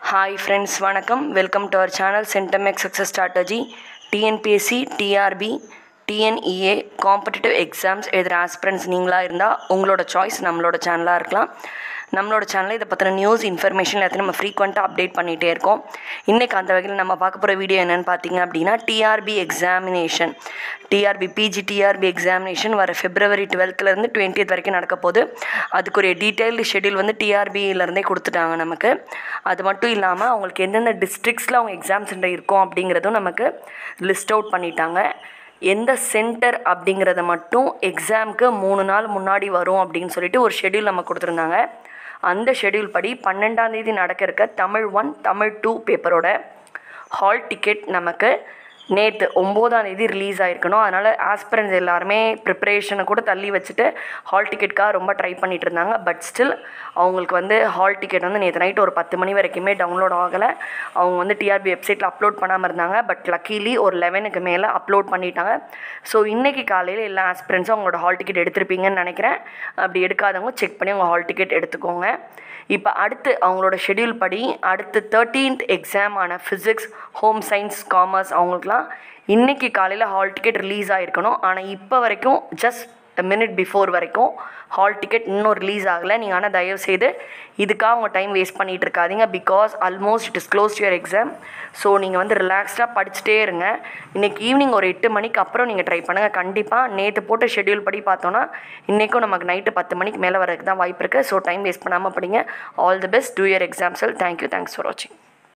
hi friends வணக்கம் welcome to our channel சென்டமெக் success strategy TNPSC TRB TNEA competitive exams எழுதுகிற aspirants நீங்களாக இருந்தால் உங்களோட சாய்ஸ் நம்மளோட சேனலாக இருக்கலாம் நம்மளோட சேனலில் இதை பற்றின நியூஸ் இன்ஃபர்மேஷன் எல்லாத்தையும் நம்ம ஃப்ரீக்வெண்ட்டாக அப்டேட் பண்ணிகிட்டே இருக்கோம் இன்றைக்கி அந்த வகையில் நம்ம பார்க்க போகிற வீடியோ என்னென்னு பார்த்தீங்க அப்படின்னா TRB examination TRB PG TRB examination வர பிப்ரவரி டுவெல்த்துலேருந்து டுவெண்ட்டியத் வரைக்கும் நடக்க போகுது அதுக்குரிய டீட்டெயில்டு ஷெடியூல் வந்து டிஆர்பியிலேருந்தே கொடுத்துட்டாங்க நமக்கு அது மட்டும் இல்லாமல் அவங்களுக்கு எந்தெந்த டிஸ்ட்ரிக்ஸில் அவங்க எக்ஸாம் சென்டர் இருக்கும் அப்படிங்கிறதும் நமக்கு லிஸ்ட் அவுட் பண்ணிட்டாங்க எந்த சென்டர் அப்படிங்கிறத மட்டும் எக்ஸாமுக்கு மூணு நாள் முன்னாடி வரும் அப்படின்னு சொல்லிட்டு ஒரு ஷெடியூல் நம்ம கொடுத்துருந்தாங்க அந்த ஷெடியூல் படி பன்னெண்டாம் தேதி நடக்க இருக்க தமிழ் ஒன் தமிழ் டூ பேப்பரோட ஹால் டிக்கெட் நமக்கு நேற்று ஒம்போதாம் தேதி ரிலீஸ் ஆகிருக்கணும் அதனால் ஆஸ்பிரன்ஸ் எல்லாருமே ப்ரிப்பரேஷனை கூட தள்ளி வச்சுட்டு ஹால் டிக்கெட்காக ரொம்ப ட்ரை பண்ணிட்டு இருந்தாங்க பட் ஸ்டில் அவங்களுக்கு வந்து ஹால் டிக்கெட் வந்து நேற்று நைட் ஒரு பத்து மணி வரைக்குமே டவுன்லோட் ஆகலை அவங்க வந்து டிஆர்பி வெப்சைட்டில் அப்லோட் பண்ணாமல் இருந்தாங்க பட் லக்கீலி ஒரு லெவனுக்கு மேலே அப்லோட் பண்ணிட்டாங்க ஸோ இன்றைக்கி காலையில் எல்லா ஆஸ்பிரன்ஸும் அவங்களோட ஹால் டிக்கெட் எடுத்திருப்பீங்கன்னு நினைக்கிறேன் அப்படி எடுக்காதவங்க செக் பண்ணி உங்கள் ஹால் டிக்கெட் எடுத்துக்கோங்க இப்போ அடுத்து அவங்களோட ஷெடியூல் படி அடுத்து தேர்ட்டீன்த் எக்ஸாமான ஃபிசிக்ஸ் ஹோம் சயின்ஸ் காமர்ஸ் அவங்களுக்குலாம் இன்றைக்கி காலையில் ஹால் டிக்கெட் ரிலீஸ் ஆகிருக்கணும் ஆனால் இப்போ வரைக்கும் ஜஸ்ட் மினிட் பிஃபோர் வரைக்கும் ஹால் டிக்கெட் இன்னும் ரிலீஸ் ஆகலை நீங்கள் ஆனால் தயவுசெய்து இதுக்காக உங்கள் டைம் வேஸ்ட் பண்ணிகிட்டு இருக்காதீங்க because almost it is close your exam so நீங்கள் வந்து ரிலாக்ஸ்டாக படிச்சுட்டே இருங்க இன்றைக்கி ஈவினிங் ஒரு எட்டு மணிக்கு அப்புறம் நீங்கள் ட்ரை பண்ணுங்கள் கண்டிப்பாக நேற்று போட்ட ஷெடியூல் படி பார்த்தோன்னா இன்றைக்கும் நமக்கு நைட்டு பத்து மணிக்கு மேலே வரதுக்கு தான் வாய்ப்பு இருக்குது ஸோ டைம் வேஸ்ட் பண்ணாமல் படிங்க all the best to your எக்ஸாம்ஸில் தேங்க்யூ தேங்க்ஸ் ஃபார் வாட்சிங்